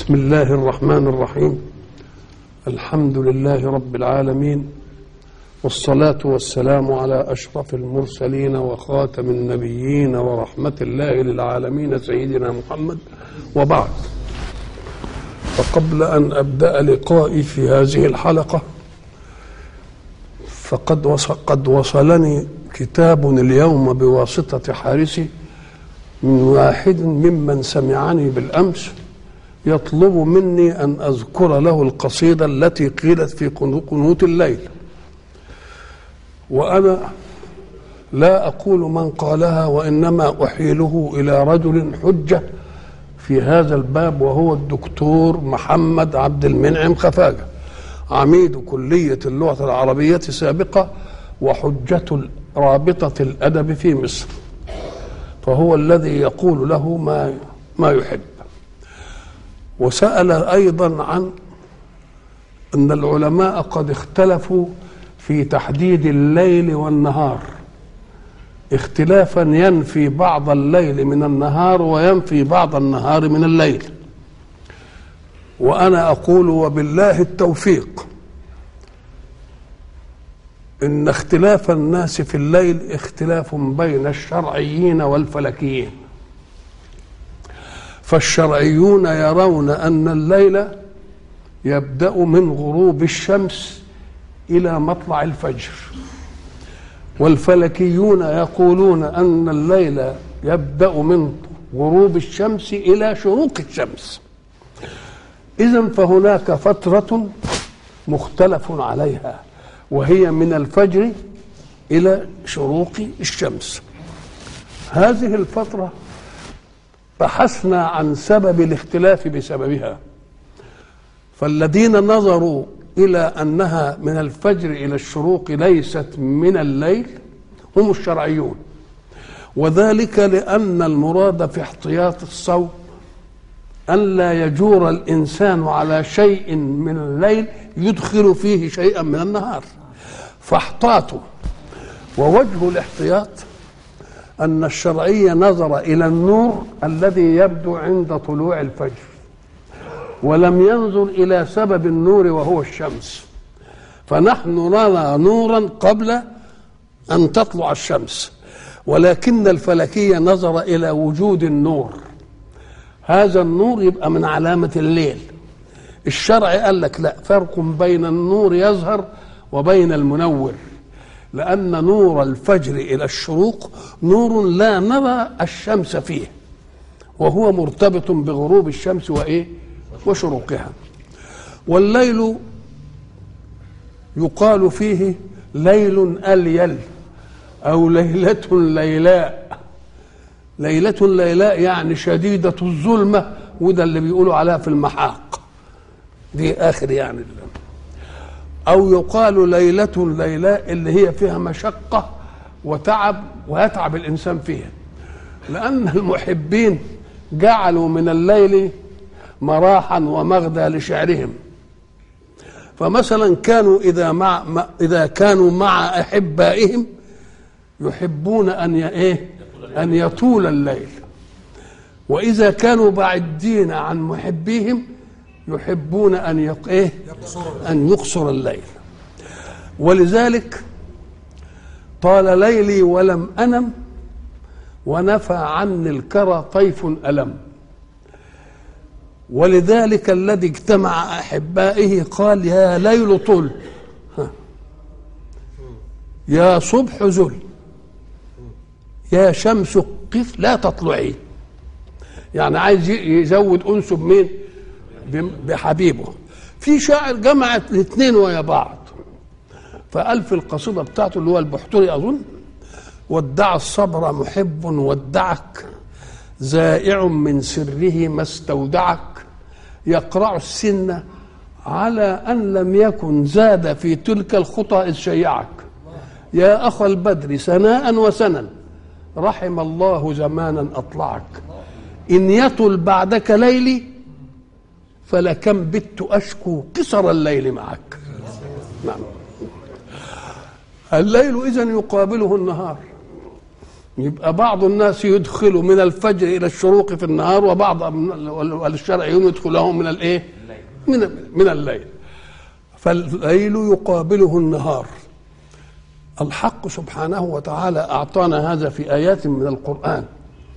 بسم الله الرحمن الرحيم الحمد لله رب العالمين والصلاة والسلام على أشرف المرسلين وخاتم النبيين ورحمة الله للعالمين سيدنا محمد وبعد فقبل أن أبدأ لقائي في هذه الحلقة فقد وصل قد وصلني كتاب اليوم بواسطة حارسي من واحد ممن سمعني بالأمس يطلب مني أن أذكر له القصيدة التي قيلت في قنوت الليل وأنا لا أقول من قالها وإنما أحيله إلى رجل حجة في هذا الباب وهو الدكتور محمد عبد المنعم خفاجة عميد كلية اللغة العربية سابقة وحجة رابطة الأدب في مصر فهو الذي يقول له ما ما يحب وسأل أيضا عن أن العلماء قد اختلفوا في تحديد الليل والنهار اختلافا ينفي بعض الليل من النهار وينفي بعض النهار من الليل وانا اقول وبالله التوفيق ان اختلاف الناس في الليل اختلاف بين الشرعيين والفلكيين فالشرعيون يرون ان الليل يبدا من غروب الشمس الى مطلع الفجر والفلكيون يقولون ان الليل يبدا من غروب الشمس الى شروق الشمس اذا فهناك فتره مختلف عليها وهي من الفجر الى شروق الشمس هذه الفتره بحثنا عن سبب الاختلاف بسببها فالذين نظروا الى انها من الفجر الى الشروق ليست من الليل هم الشرعيون وذلك لان المراد في احتياط الصوم ان لا يجور الانسان على شيء من الليل يدخل فيه شيئا من النهار فاحتاطوا ووجه الاحتياط ان الشرعي نظر الى النور الذي يبدو عند طلوع الفجر ولم ينظر الى سبب النور وهو الشمس فنحن نرى نورا قبل ان تطلع الشمس ولكن الفلكيه نظر الى وجود النور هذا النور يبقى من علامه الليل الشرع قال لك لا فرق بين النور يظهر وبين المنور لأن نور الفجر إلى الشروق نور لا نرى الشمس فيه وهو مرتبط بغروب الشمس وإيه وشروقها والليل يقال فيه ليل أليل أو ليلة ليلاء ليلة ليلاء يعني شديدة الظلمة وده اللي بيقولوا عليها في المحاق دي آخر يعني أو يقال ليلة ليلاء اللي هي فيها مشقة وتعب ويتعب الإنسان فيها لأن المحبين جعلوا من الليل مراحا ومغدى لشعرهم فمثلا كانوا إذا مع إذا كانوا مع أحبائهم يحبون أن إيه أن يطول الليل وإذا كانوا بعيدين عن محبيهم يحبون ان يق... ايه ان يقصر الليل ولذلك طال ليلي ولم انم ونفى عني الكرى طيف الم ولذلك الذي اجتمع احبائه قال يا ليل طل يا صبح زل يا شمس قف لا تطلعي يعني عايز يزود انسب مين بحبيبه في شاعر جمع الاثنين ويا بعض فقال في القصيده بتاعته اللي هو البحتري اظن ودع الصبر محب ودعك زائع من سره ما استودعك يقرع السن على ان لم يكن زاد في تلك الخطى اذ شيعك يا اخا البدر سناء وسنا رحم الله زمانا اطلعك ان يطل بعدك ليلي فلكم بت أشكو قصر الليل معك نعم الليل إذا يقابله النهار يبقى بعض الناس يدخل من الفجر الى الشروق في النهار وبعض الشرعيون يدخلهم من الايه من من الليل فالليل يقابله النهار الحق سبحانه وتعالى اعطانا هذا في ايات من القران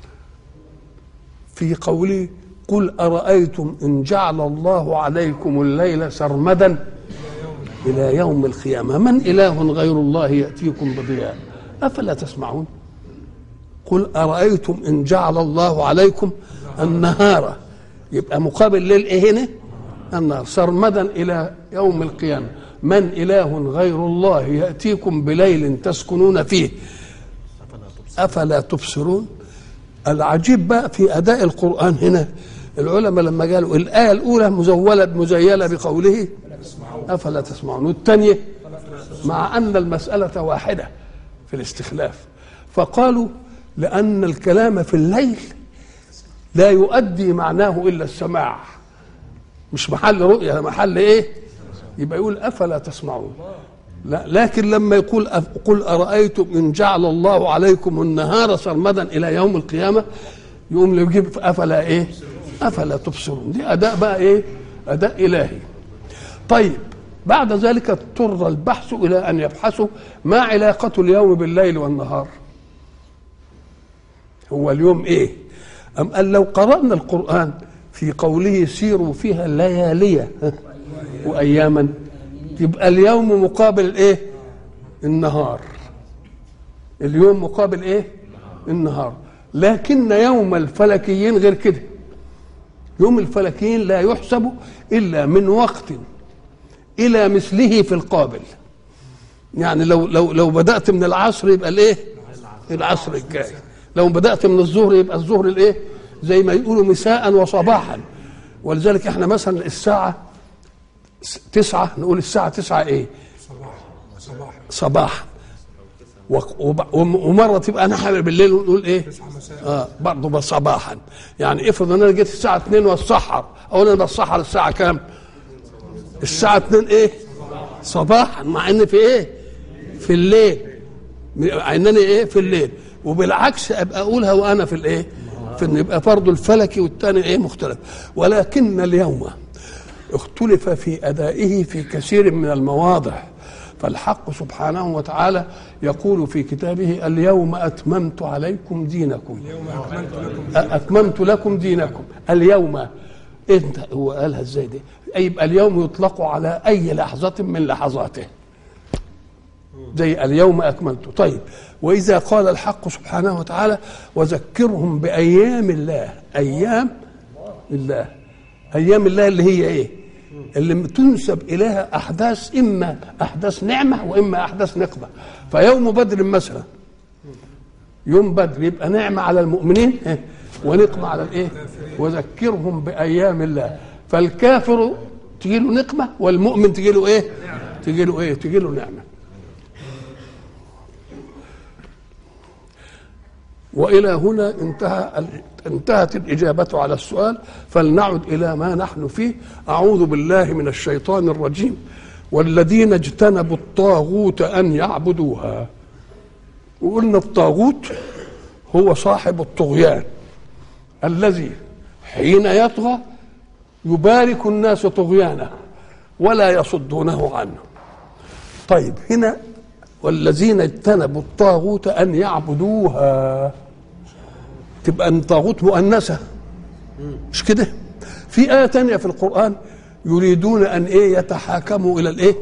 في قوله قل ارايتم ان جعل الله عليكم الليل سرمدا الى يوم القيامه من اله غير الله ياتيكم بضياء افلا تسمعون قل ارايتم ان جعل الله عليكم النهار يبقى مقابل ليل ايه هنا النار سرمدا الى يوم القيامه من اله غير الله ياتيكم بليل تسكنون فيه افلا تبصرون العجيب بقى في اداء القران هنا العلماء لما قالوا الايه الاولى مزوله مزيله بقوله افلا تسمعون والثانيه مع ان المساله واحده في الاستخلاف فقالوا لان الكلام في الليل لا يؤدي معناه الا السماع مش محل رؤيه محل ايه يبقى يقول افلا تسمعون لا لكن لما يقول قل ارايتم ان جعل الله عليكم النهار سرمدا الى يوم القيامه يقوم يجيب افلا ايه افلا تبصرون دي اداء بقى ايه اداء الهي طيب بعد ذلك اضطر البحث الى ان يبحثوا ما علاقه اليوم بالليل والنهار هو اليوم ايه ام قال لو قرانا القران في قوله سيروا فيها ليالية وأياما يبقى اليوم مقابل الايه النهار اليوم مقابل ايه النهار لكن يوم الفلكيين غير كده يوم الفلكيين لا يحسب إلا من وقت إلى مثله في القابل يعني لو لو لو بدأت من العصر يبقى الايه العصر الجاي لو بدأت من الظهر يبقى الظهر الايه زي ما يقولوا مساء وصباحا ولذلك احنا مثلا الساعة تسعة نقول الساعة تسعة ايه صباح صباح ومرة تبقى نحن بالليل ونقول ايه اه برضه صباحا يعني افرض انا جيت الساعة 2 والسحر او انا بسحر الساعة كام الساعة 2 ايه صباحا مع ان في ايه في الليل مع انني ايه في الليل وبالعكس ابقى اقولها وانا في الايه في ان يبقى فرض الفلكي والثاني ايه مختلف ولكن اليوم اختلف في ادائه في كثير من المواضع فالحق سبحانه وتعالى يقول في كتابه اليوم اتممت عليكم دينكم اتممت لكم دينكم اليوم انت هو قالها ازاي دي يبقى اليوم يطلق على اي لحظه من لحظاته زي اليوم اكملت طيب واذا قال الحق سبحانه وتعالى وذكرهم بايام الله ايام الله ايام الله اللي هي ايه اللي تنسب اليها احداث اما احداث نعمه واما احداث نقمه فيوم بدر مثلا يوم بدر يبقى نعمه على المؤمنين ونقمه على الايه وذكرهم بايام الله فالكافر تجي له نقمه والمؤمن تجي له ايه تجي له ايه تجي له نعمه والى هنا انتهى انتهت الاجابه على السؤال فلنعد الى ما نحن فيه اعوذ بالله من الشيطان الرجيم والذين اجتنبوا الطاغوت ان يعبدوها وقلنا الطاغوت هو صاحب الطغيان الذي حين يطغى يبارك الناس طغيانه ولا يصدونه عنه طيب هنا والذين اجتنبوا الطاغوت ان يعبدوها تبقى الطاغوت مؤنثه مش كده في ايه تانية في القران يريدون ان ايه يتحاكموا الى الايه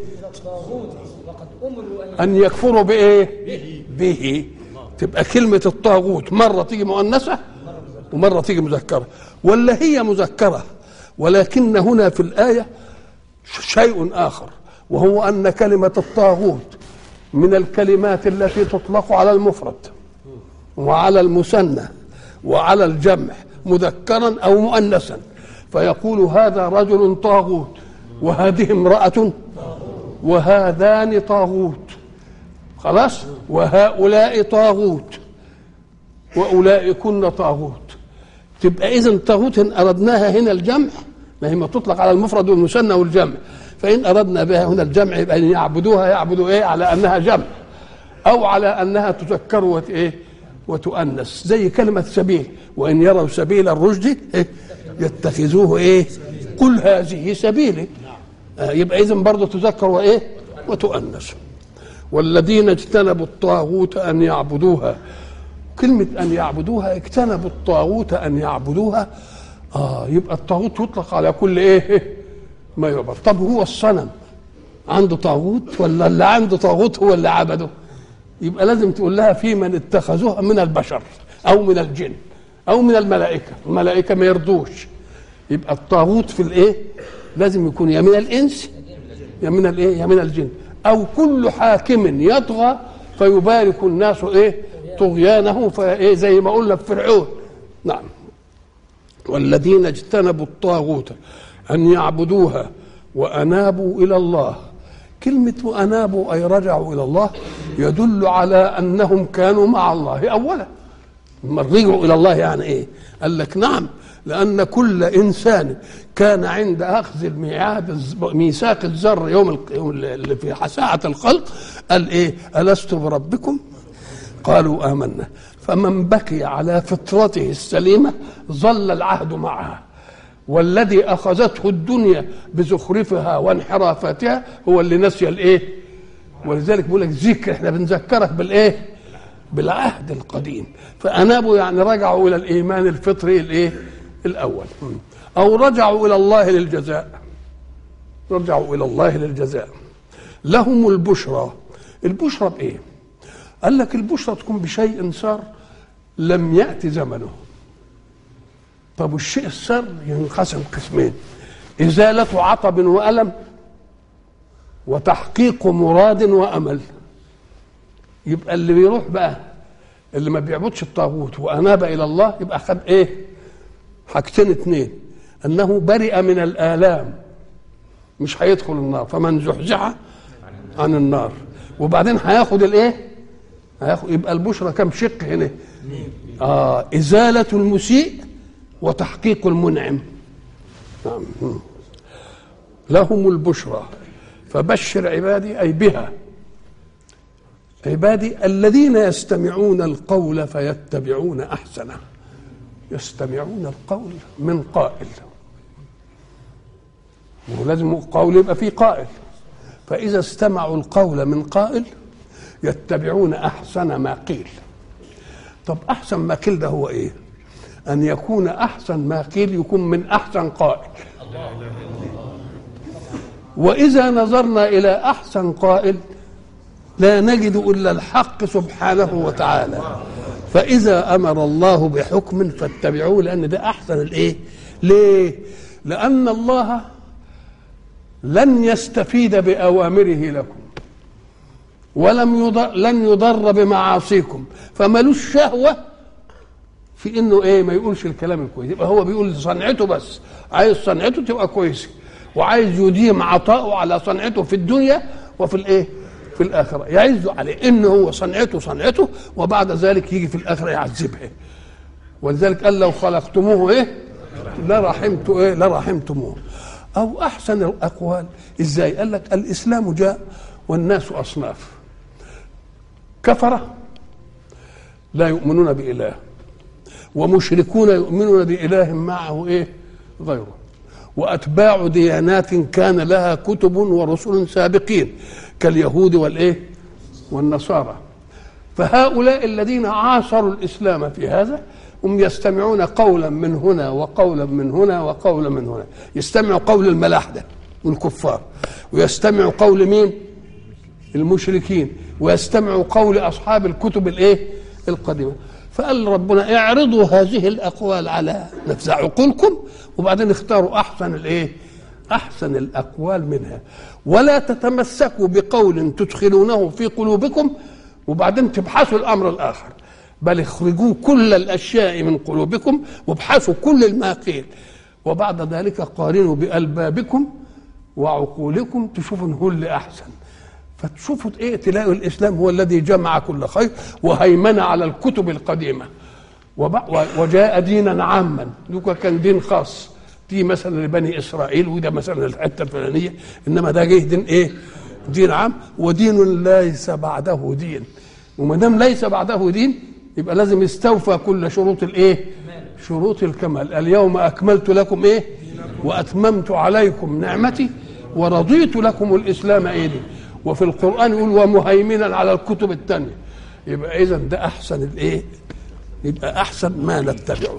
ان يكفروا بايه به تبقى كلمه الطاغوت مره تيجي مؤنثه ومره تيجي مذكره ولا هي مذكره ولكن هنا في الايه شيء اخر وهو ان كلمه الطاغوت من الكلمات التي تطلق على المفرد وعلى المثنى وعلى الجمع مذكرا او مؤنثا فيقول هذا رجل طاغوت وهذه امرأة وهذان طاغوت خلاص وهؤلاء طاغوت وأولئكن طاغوت تبقى إذا طاغوت إن أردناها هنا الجمع ما هي ما تطلق على المفرد والمثنى والجمع فإن أردنا بها هنا الجمع يبقى أن يعبدوها يعبدوا إيه على أنها جمع أو على أنها تذكر وت إيه وتؤنس زي كلمة سبيل وإن يروا سبيل الرشد إيه؟ يتخذوه إيه قل هذه سبيلي آه يبقى إذن برضه تذكر وإيه وتؤنس والذين اجتنبوا الطاغوت أن يعبدوها كلمة أن يعبدوها اجتنبوا الطاغوت أن يعبدوها آه يبقى الطاغوت يطلق على كل إيه ما يعبد طب هو الصنم عنده طاغوت ولا اللي عنده طاغوت هو اللي عبده يبقى لازم تقول لها في من اتخذوها من البشر او من الجن او من الملائكه الملائكه ما يرضوش يبقى الطاغوت في الايه لازم يكون يا من الانس يا من الايه يا من الجن او كل حاكم يطغى فيبارك الناس ايه طغيانه فايه زي ما قلنا في فرعون نعم والذين اجتنبوا الطاغوت ان يعبدوها وانابوا الى الله كلمة وأنابوا أي رجعوا إلى الله يدل على أنهم كانوا مع الله أولا لما رجعوا إلى الله يعني إيه قال لك نعم لأن كل إنسان كان عند أخذ الميعاد ميثاق الذر يوم اللي في ساعة الخلق قال إيه ألست بربكم قالوا آمنا فمن بكي على فطرته السليمة ظل العهد معها والذي اخذته الدنيا بزخرفها وانحرافاتها هو اللي نسي الايه ولذلك بيقول لك ذكر احنا بنذكرك بالايه بالعهد القديم فانابوا يعني رجعوا الى الايمان الفطري الايه الاول او رجعوا الى الله للجزاء رجعوا الى الله للجزاء لهم البشرى البشرى بايه قال لك البشرى تكون بشيء صار لم ياتي زمنه طب والشيء السر ينقسم قسمين إزالة عطب وألم وتحقيق مراد وأمل يبقى اللي بيروح بقى اللي ما بيعبدش الطاغوت وأناب إلى الله يبقى خد إيه حاجتين اتنين أنه برئ من الآلام مش هيدخل النار فمن زحزح عن النار وبعدين هياخد الايه هياخد يبقى البشرى كم شق هنا اه ازاله المسيء وتحقيق المنعم نعم لهم البشرى فبشر عبادي أي بها عبادي الذين يستمعون القول فيتبعون أحسنه يستمعون القول من قائل ولازم قول يبقى فيه قائل فإذا استمعوا القول من قائل يتبعون أحسن ما قيل طب أحسن ما قيل ده هو إيه أن يكون أحسن ما قيل يكون من أحسن قائل وإذا نظرنا إلى أحسن قائل لا نجد إلا الحق سبحانه وتعالى فإذا أمر الله بحكم فاتبعوه لأن ده أحسن الإيه ليه لأن الله لن يستفيد بأوامره لكم ولم يضر لن يضر بمعاصيكم فملوش شهوة في انه ايه ما يقولش الكلام الكويس يبقى هو بيقول صنعته بس عايز صنعته تبقى كويسه وعايز يديم عطاؤه على صنعته في الدنيا وفي الايه في الاخره يعز عليه ان هو صنعته صنعته وبعد ذلك يجي في الاخره يعذبها ولذلك قال لو خلقتموه ايه لرحمت ايه لرحمتموه او احسن الاقوال ازاي قال لك الاسلام جاء والناس اصناف كفره لا يؤمنون باله ومشركون يؤمنون بإله معه إيه غيره وأتباع ديانات كان لها كتب ورسل سابقين كاليهود والإيه والنصارى فهؤلاء الذين عاصروا الإسلام في هذا هم يستمعون قولا من هنا وقولا من هنا وقولا من هنا يستمعوا قول الملاحدة والكفار ويستمعوا قول مين المشركين ويستمعوا قول أصحاب الكتب الإيه القديمة فقال ربنا اعرضوا هذه الاقوال على نفس عقولكم وبعدين اختاروا احسن الايه احسن الاقوال منها ولا تتمسكوا بقول تدخلونه في قلوبكم وبعدين تبحثوا الامر الاخر بل اخرجوا كل الاشياء من قلوبكم وابحثوا كل ما قيل وبعد ذلك قارنوا بالبابكم وعقولكم تشوفوا هو اللي احسن فتشوفوا ايه تلاقوا الاسلام هو الذي جمع كل خير وهيمن على الكتب القديمه وجاء دينا عاما دوكا كان دين خاص دي مثلا لبني اسرائيل وده مثلا الحته الفلانيه انما ده جه دين ايه؟ دين عام ودين ليس بعده دين وما دام ليس بعده دين يبقى لازم يستوفى كل شروط الايه شروط الكمال اليوم اكملت لكم ايه واتممت عليكم نعمتي ورضيت لكم الاسلام ايدي وفي القران يقول ومهيمنا على الكتب الثانيه يبقى اذا ده احسن الايه يبقى احسن ما نتبعه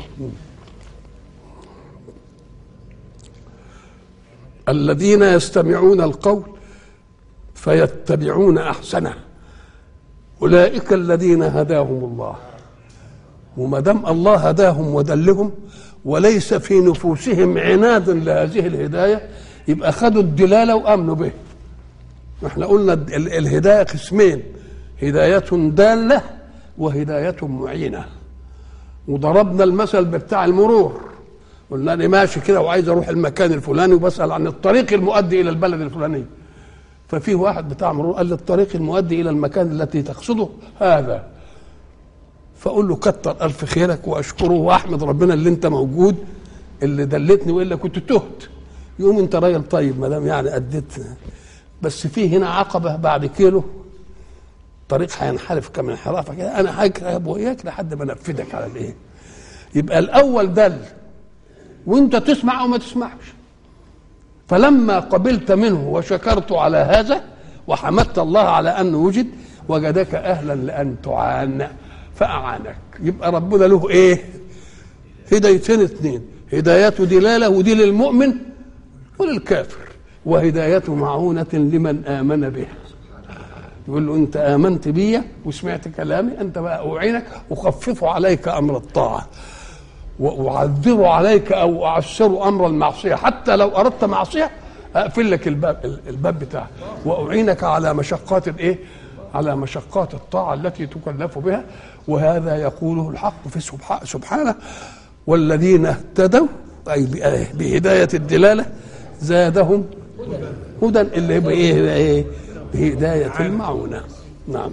الذين يستمعون القول فيتبعون احسنه اولئك الذين هداهم الله وما دام الله هداهم ودلهم وليس في نفوسهم عناد لهذه الهدايه يبقى خدوا الدلاله وامنوا به احنا قلنا الهدايه قسمين هدايه داله وهدايه معينه وضربنا المثل بتاع المرور قلنا انا ماشي كده وعايز اروح المكان الفلاني وبسال عن الطريق المؤدي الى البلد الفلاني ففي واحد بتاع مرور قال لي الطريق المؤدي الى المكان التي تقصده هذا فاقول له كتر الف خيرك واشكره واحمد ربنا اللي انت موجود اللي دلتني والا كنت تهت يقوم انت راجل طيب ما دام يعني اديت بس في هنا عقبه بعد كيلو طريق هينحرف كم انحرافه كده انا هجرب وياك لحد ما انفذك على الايه يبقى الاول دل وانت تسمع او ما تسمعش فلما قبلت منه وشكرت على هذا وحمدت الله على انه وجد وجدك اهلا لان تعان فاعانك يبقى ربنا له ايه هدايتين اثنين هداية دلالة ودي للمؤمن وللكافر وهداية معونة لمن آمن به يقول له أنت آمنت بي وسمعت كلامي أنت بقى أعينك أخفف عليك أمر الطاعة واعذر عليك او اعسر امر المعصيه حتى لو اردت معصيه اقفل لك الباب الباب بتاعك واعينك على مشقات الايه؟ على مشقات الطاعه التي تكلف بها وهذا يقوله الحق في سبحانه والذين اهتدوا اي بهدايه الدلاله زادهم هدى اللي بايه؟ بهدايه المعونه نعم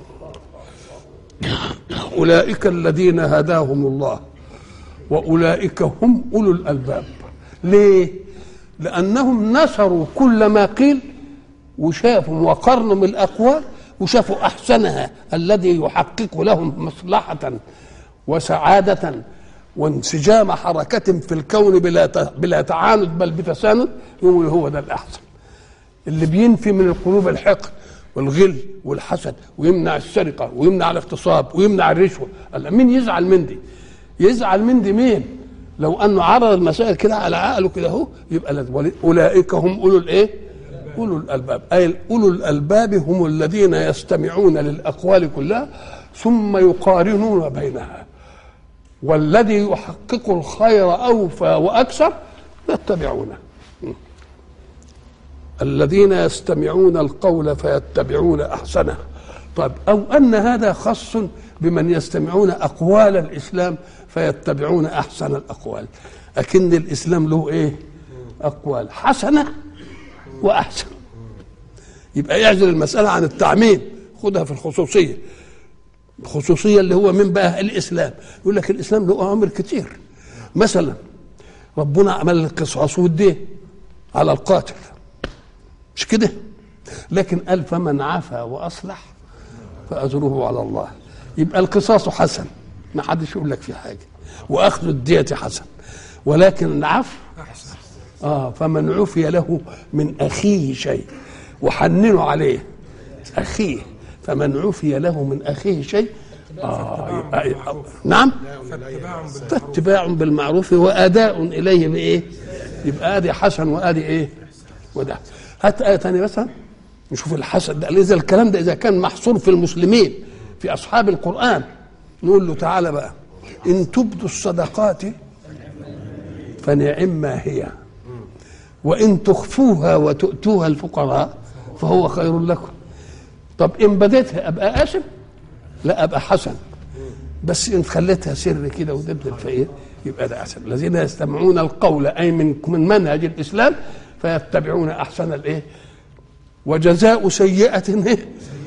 اولئك الذين هداهم الله واولئك هم اولو الالباب ليه لانهم نشروا كل ما قيل وشافوا وقرنوا من الاقوال وشافوا احسنها الذي يحقق لهم مصلحه وسعاده وانسجام حركة في الكون بلا بلا تعاند بل بتساند يقول هو ده الأحسن اللي بينفي من القلوب الحقد والغل والحسد ويمنع السرقة ويمنع الاغتصاب ويمنع الرشوة مين يزعل من دي؟ يزعل من دي مين لو انه عرض المسائل كده على عقله كده اهو يبقى لازم اولئك هم اولو الايه اولو الالباب اي اولو الالباب هم الذين يستمعون للاقوال كلها ثم يقارنون بينها والذي يحقق الخير اوفى واكثر يتبعونه الذين يستمعون القول فيتبعون احسنه طيب او ان هذا خاص بمن يستمعون اقوال الاسلام فيتبعون احسن الاقوال اكن الاسلام له ايه اقوال حسنه واحسن يبقى يعزل المساله عن التعميم خدها في الخصوصيه الخصوصيه اللي هو من بقى الاسلام يقول لك الاسلام له اوامر كتير مثلا ربنا عمل القصاص والدين على القاتل مش كده لكن قال فمن عفا واصلح فاجره على الله يبقى القصاص حسن ما حدش يقول لك في حاجه واخذ الدية حسن ولكن العفو اه فمن عفي له من اخيه شيء وحننوا عليه اخيه فمن عفي له من اخيه شيء آه يبقى نعم فاتباع بالمعروف واداء اليه بايه يبقى ادي حسن وادي ايه وده هات ايه ثانيه مثلا نشوف الحسن ده اذا الكلام ده اذا كان محصور في المسلمين في اصحاب القران نقول له تعالى بقى ان تبدوا الصدقات فنعم ما هي وان تخفوها وتؤتوها الفقراء فهو خير لكم طب ان بديتها ابقى اسم لا ابقى حسن بس ان خليتها سر كده ودبت الفقير يبقى ده احسن الذين يستمعون القول اي من من منهج الاسلام فيتبعون احسن الايه وجزاء سيئه ايه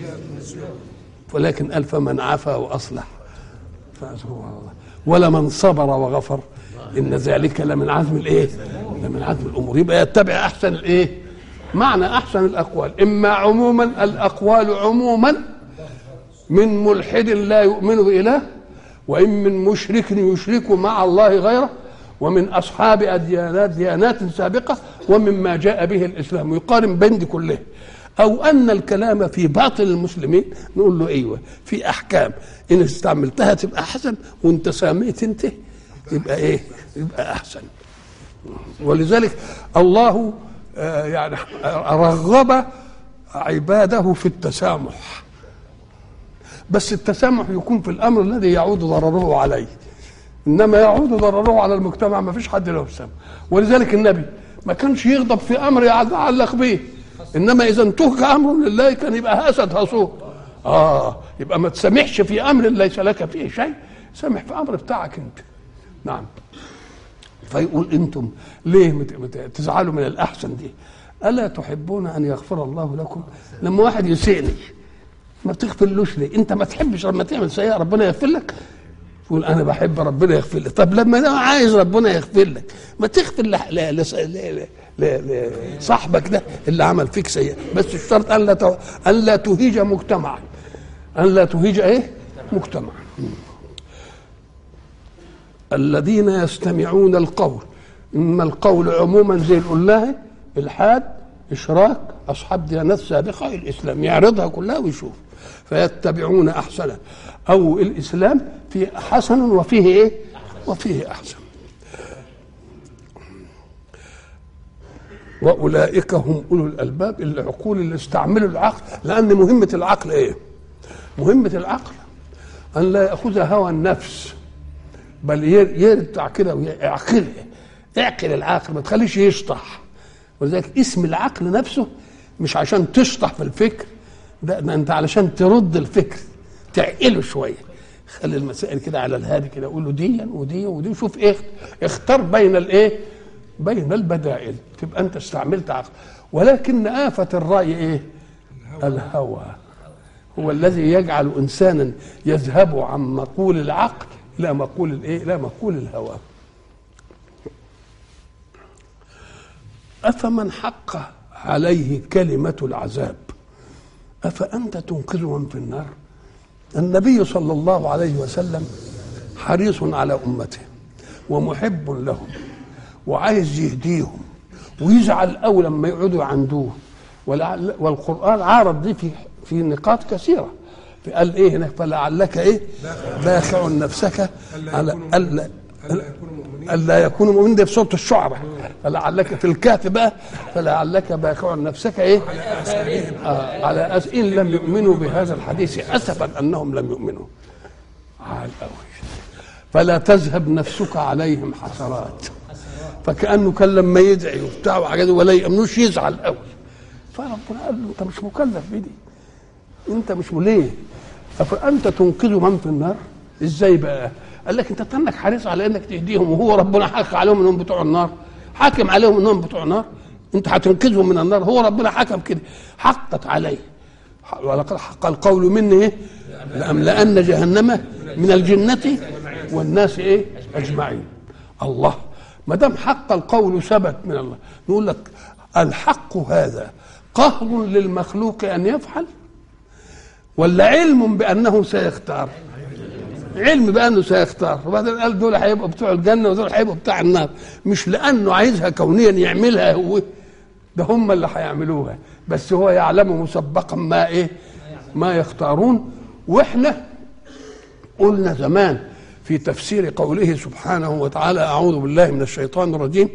ولكن ألف من عفا وأصلح فأجره الله ولمن صبر وغفر إن ذلك لمن عزم الإيه؟ لمن عزم الأمور يبقى يتبع أحسن الإيه؟ معنى أحسن الأقوال إما عموما الأقوال عموما من ملحد لا يؤمن بإله وإن من مشرك يشرك مع الله غيره ومن أصحاب أديانات ديانات سابقة ومما جاء به الإسلام يقارن بين دي كلها أو أن الكلام في باطل المسلمين نقول له أيوة في أحكام إن استعملتها تبقى أحسن وأنت ساميت أنت يبقى إيه يبقى أحسن ولذلك الله آه، يعني رغب عباده في التسامح بس التسامح يكون في الامر الذي يعود ضرره عليه انما يعود ضرره على المجتمع ما فيش حد له سامح ولذلك النبي ما كانش يغضب في امر يتعلق به انما اذا انتهك امر لله كان يبقى اسد هصور اه يبقى ما تسامحش في امر ليس لك فيه شيء سامح في امر بتاعك انت نعم فيقول انتم ليه مت- مت- تزعلوا من الاحسن دي الا تحبون ان يغفر الله لكم لما واحد يسيئني ما بتغفرلوش ليه انت ما تحبش لما تعمل سيئه ربنا يغفر لك تقول انا بحب ربنا يغفر لي طب لما انا عايز ربنا يغفر لك ما تغفر ل- ل- لص- ل- ل- لصاحبك ده اللي عمل فيك سيئه بس الشرط ان لا ت- ان لا تهيج مجتمعا ان لا تهيج ايه مجتمعا الذين يستمعون القول اما القول عموما زي القلاه الحاد اشراك اصحاب ديانات سابقه الاسلام يعرضها كلها ويشوف فيتبعون احسنه او الاسلام فيه حسن وفيه ايه وفيه احسن واولئك هم اولو الالباب العقول اللي استعملوا العقل لان مهمه العقل ايه مهمه العقل ان لا ياخذ هوى النفس بل ير- يرتع كده ويعقلها اعقل العقل ما تخليش يشطح ولذلك اسم العقل نفسه مش عشان تشطح في الفكر ده, ده انت علشان ترد الفكر تعقله شويه خلي المسائل كده على الهادي كده قول له دي ودي ودي وشوف ايه اختار بين الايه بين البدائل تبقى انت استعملت عقل ولكن آفة الرأي ايه الهوى هو الذي يجعل انسانا يذهب عن مقول العقل الى مقول الايه الى مقول الهوى افمن حق عليه كلمه العذاب افانت تنقذ من في النار النبي صلى الله عليه وسلم حريص على امته ومحب لهم وعايز يهديهم ويزعل أول لما يقعدوا يعندوه ولعل- والقرآن عارض دي في في نقاط كثيرة قال ايه هناك فلعلك ايه باخع نفسك على الا الا يكونوا مؤمنين ده في سوره الشعراء فلعلك في الكهف بقى فلعلك باخع نفسك ايه آه على أس ان لم يؤمنوا بهذا الحديث اسفا انهم لم يؤمنوا عال قوي فلا تذهب نفسك عليهم حسرات فكانه كان لما يدعي وبتاع وحاجات ولا يامنوش يزعل قوي فربنا قال له انت مش مكلف بدي انت مش ليه افانت تنقذ من في النار ازاي بقى قال لك انت تنك حريص على انك تهديهم وهو ربنا حكى عليهم انهم بتوع النار حاكم عليهم انهم بتوع النار انت هتنقذهم من النار هو ربنا حكم كده حقت عليه ولقد حق القول مني ايه لأملأن جهنم من الجنة والناس ايه اجمعين الله ما دام حق القول ثبت من الله نقول لك الحق هذا قهر للمخلوق ان يفعل ولا علم بانه سيختار علم بانه سيختار وبعدين قال دول هيبقوا بتوع الجنه ودول هيبقوا بتاع النار مش لانه عايزها كونيا يعملها هو ده هم اللي هيعملوها بس هو يعلم مسبقا ما ايه ما يختارون واحنا قلنا زمان في تفسير قوله سبحانه وتعالى اعوذ بالله من الشيطان الرجيم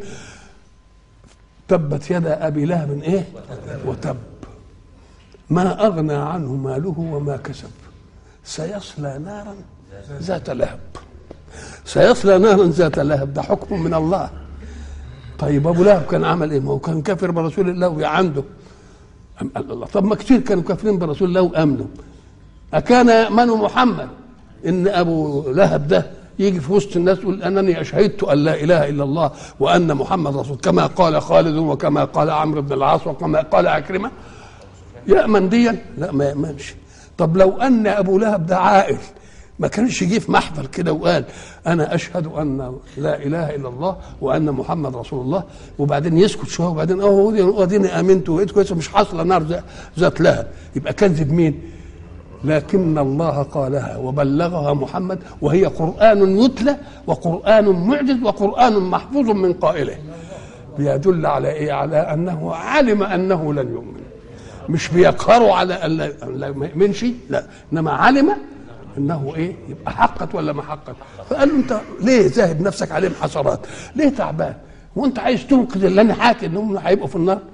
تبت يدا ابي لهب ايه وتب ما اغنى عنه ماله وما كسب سيصلى نارا ذات لهب سيصلى نارا ذات لهب ده حكم من الله طيب ابو لهب كان عمل ايه؟ ما هو كان كافر برسول الله وعنده أم قال الله طب ما كتير كانوا كافرين برسول الله وامنوا اكان يامن محمد ان ابو لهب ده يجي في وسط الناس يقول انني اشهدت ان لا اله الا الله وان محمد رسول كما قال خالد وكما قال عمرو بن العاص وكما قال عكرمه يامن ديا لا ما يامنش طب لو ان ابو لهب ده عاقل ما كانش جه في محفل كده وقال انا اشهد ان لا اله الا الله وان محمد رسول الله وبعدين يسكت شويه وبعدين اه اديني امنت وبقيت كويس مش حاصله نار ذات لهب يبقى كذب مين؟ لكن الله قالها وبلغها محمد وهي قرآن يتلى وقرآن معجز وقرآن محفوظ من قائله بيدل على ايه على انه علم انه لن يؤمن مش بيقهروا على ان لا يؤمنش لا انما علم انه ايه يبقى حقت ولا ما حقت فقال له انت ليه ذاهب نفسك عليهم حسرات ليه تعبان وانت عايز تنقذ اللي انا حاكي انهم هيبقوا في النار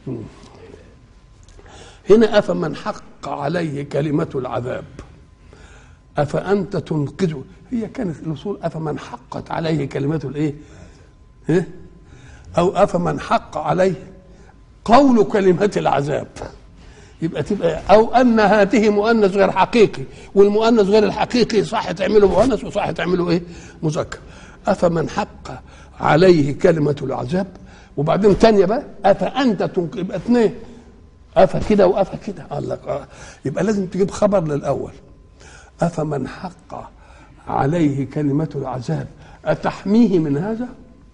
هنا افمن حق عليه كلمه العذاب افانت تنقذه هي كانت الاصول افمن حقت عليه كلمه الايه إيه؟ او افمن حق عليه قول كلمه العذاب يبقى تبقى او ان هاته مؤنث غير حقيقي والمؤنث غير الحقيقي صح تعمله مؤنث وصح تعمله ايه مذكر افمن حق عليه كلمه العذاب وبعدين تانية بقى افانت تنقذ يبقى اثنين افا كده وافا كده قال لك آه. يبقى لازم تجيب خبر للاول افمن حق عليه كلمه العذاب اتحميه من هذا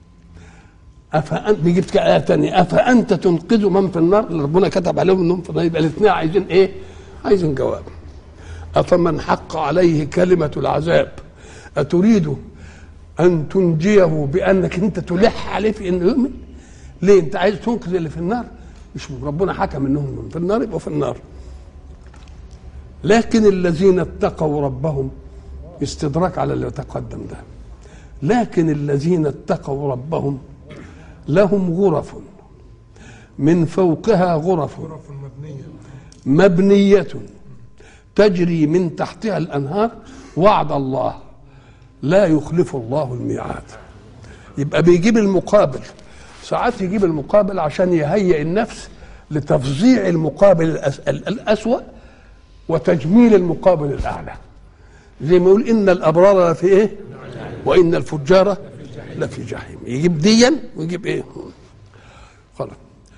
افانت جبت ايه ثانيه افانت تنقذ من في النار اللي ربنا كتب عليهم انهم في النار يبقى الاثنين عايزين ايه؟ عايزين جواب افمن حق عليه كلمه العذاب اتريد ان تنجيه بانك انت تلح عليه في انه يؤمن؟ ليه انت عايز تنقذ اللي في النار؟ مش ربنا حكم انهم في النار يبقوا في النار لكن الذين اتقوا ربهم استدراك على اللي تقدم ده لكن الذين اتقوا ربهم لهم غرف من فوقها غرف غرف مبنية مبنية تجري من تحتها الأنهار وعد الله لا يخلف الله الميعاد يبقى بيجيب المقابل ساعات يجيب المقابل عشان يهيئ النفس لتفظيع المقابل الأس- الأسوأ وتجميل المقابل الأعلى زي ما يقول إن الأبرار لفي إيه وإن الفجار لفي جحيم يجيب ديا ويجيب إيه خلاص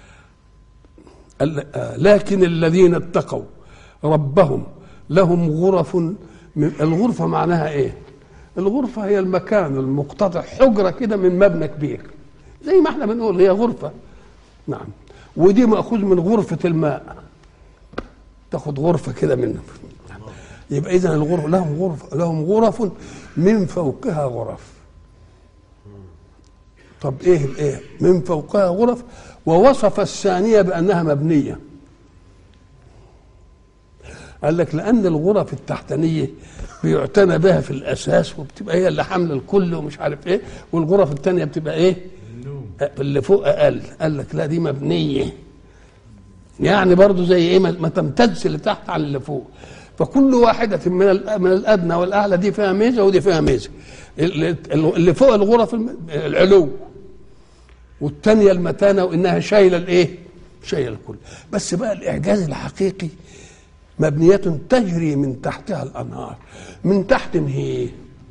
ال- آه، لكن الذين اتقوا ربهم لهم غرف من الغرفة معناها ايه الغرفة هي المكان المقتطع حجرة كده من مبنى كبير زي ما احنا بنقول هي غرفة نعم ودي مأخوذ من غرفة الماء تاخد غرفة كده منه يبقى إذا الغرف لهم غرف لهم غرف من فوقها غرف طب ايه الايه من فوقها غرف ووصف الثانيه بانها مبنيه قال لك لان الغرف التحتانيه بيعتنى بها في الاساس وبتبقى هي اللي حامله الكل ومش عارف ايه والغرف الثانيه بتبقى ايه اللي فوق اقل قال لك لا دي مبنيه يعني برضو زي ايه ما ما تمتدش اللي تحت عن اللي فوق فكل واحدة من ال- من الأدنى والأعلى دي فيها ميزة ودي فيها ميزة اللي اللي فوق الغرف الم- العلو والثانية المتانة وإنها شايلة الإيه؟ شايلة الكل بس بقى الإعجاز الحقيقي مبنية تجري من تحتها الأنهار من تحت هي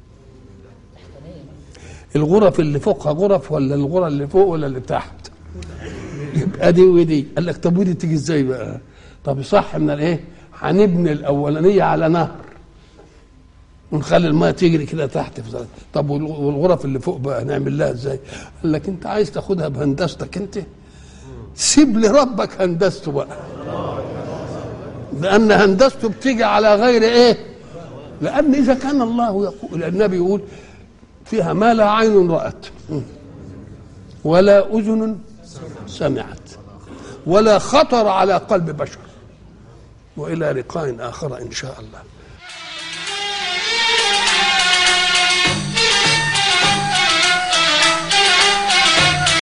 الغرف اللي فوقها غرف ولا الغرف اللي فوق ولا اللي تحت يبقى دي ودي قال لك طب ودي تيجي ازاي بقى طب صح ان الايه هنبني الاولانيه على نهر ونخلي الماء تجري كده تحت في ذلك. طب وال- والغرف اللي فوق بقى هنعمل لها ازاي قال لك انت عايز تاخدها بهندستك انت سيب لربك هندسته بقى لان هندسته بتيجي على غير ايه لان اذا كان الله يقول النبي يقول فيها ما لا عين رأت ولا أذن سمعت ولا خطر على قلب بشر وإلى لقاء آخر إن شاء الله